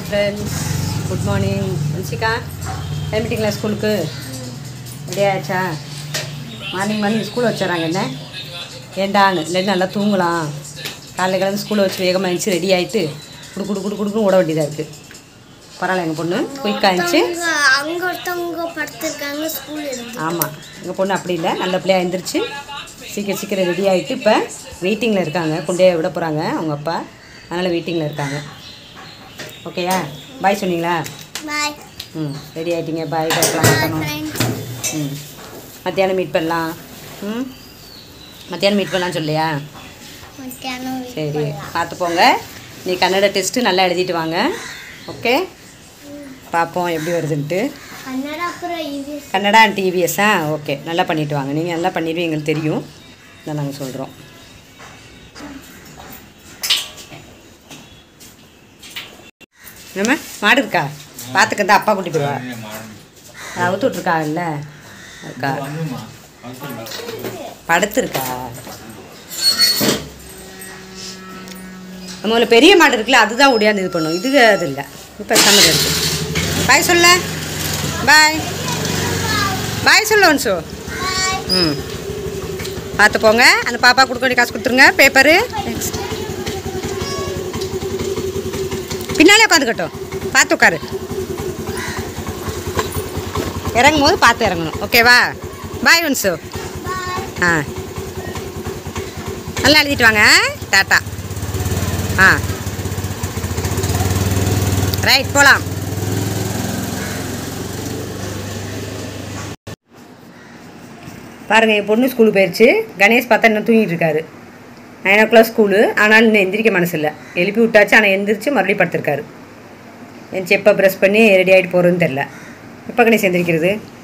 hi friends good morning Vanshika கிளம்பிட்டீங்களா ஸ்கூலுக்கு ready ஆயாச்சா மார்னிங் மார்னிங் ஸ்கூல் வச்சிடறாங்க என்ன ஏண்டான்னு இல்லை நல்லா தூங்கலாம் காலையில் கிளம்பி ஸ்கூலில் வச்சு வேகமாக எழுந்துச்சு ரெடி ஆகிட்டு குடு குடு குடு குடுக்குன்னு ஓட வேண்டியதாக இருக்குது பரவாயில்ல எங்கள் பொண்ணு குயிக்காக இருந்துச்சு ஒருத்தவங்க அங்க ஒருத்தவங்க படுத்திருக்காங்க ஸ்கூல் இருந்து ஆமாம் எங்கள் பொண்ணு அப்படி இல்லை நல்ல பிள்ளையாக எழுந்திரிச்சு சீக்கிரம் சீக்கிரம் ரெடி ஆகிட்டு இப்போ வெயிட்டிங்கில் இருக்காங்க கொண்டே விட போகிறாங்க அவங்க அப்பா அதனால் வெயிட்டிங்கில் இருக்காங்க ஓகேயா பாய் சொன்னீங்களா பாய் ம் ரெடி ஆகிட்டீங்க பாய் கேட்கலாம் மாட்டணும் ஃப்ரெண்ட்ஸ் ம் மத்தியானம் மீட் பண்ணலாம் ம் மத்தியானம் மீட் பண்ணலாம் சொல்லியா மத்தியானம் சரி பார்த்து போங்க நீ கன்னட டெஸ்ட்டு நல்லா எழுதிட்டு வாங்க ஓகே பார்ப்போம் எப்படி வருதுன்ட்டு கன்னடா அப்புறம் இது கன்னடா அண்ட் டிவிஎஸ்ஸா ஓகே நல்லா பண்ணிட்டு வாங்க நீங்கள் நல்லா பண்ணிடுவீங்க எங்களுக்கு தெரியும் இதான் நாங்கள் சொல்கிறோம் என்னம்மா மாடு இருக்கா பார்த்துக்க தான் அப்பா கூட்டி போயிடுவா அவுத்து விட்ருக்காங்கல்ல இருக்கா படுத்துருக்கா நம்ம ஒரு பெரிய மாடு இருக்குல்ல அதுதான் ஒடியாந்து இது பண்ணும் இது அது இல்லை இப்போ சம்மதம் இருக்கு பாய் சொல்ல பாய் பாய் சொல்ல ஒன்சோ ம் பார்த்து போங்க அந்த பாப்பா கொடுக்க வேண்டிய காசு கொடுத்துருங்க பேப்பரு பின்னாலே உட்காந்துக்கட்டும் பார்த்து உட்காரு இறங்கும் போது பார்த்து இறங்கணும் ஓகேவா பாய் ஒன்சு ஆ நல்லா எழுதிட்டு வாங்க டாட்டா ஆ ரைட் போகலாம் பாருங்கள் என் பொண்ணு ஸ்கூலுக்கு போயிடுச்சு கணேஷ் பார்த்தா இன்னும் தூங்கிட்டு இருக்காரு நைன் ஓ கிளாக் ஸ்கூலு ஆனாலும் இன்னும் எந்திரிக்க மனசு இல்லை எழுப்பி விட்டாச்சு ஆனால் எந்திரிச்சு மறுபடியும் படுத்திருக்காரு என் செப்பை ப்ரெஸ் பண்ணி ரெடி ஆகிட்டு போகிறதுன்னு தெரில எப்போ கணேஷ் எந்திரிக்கிறது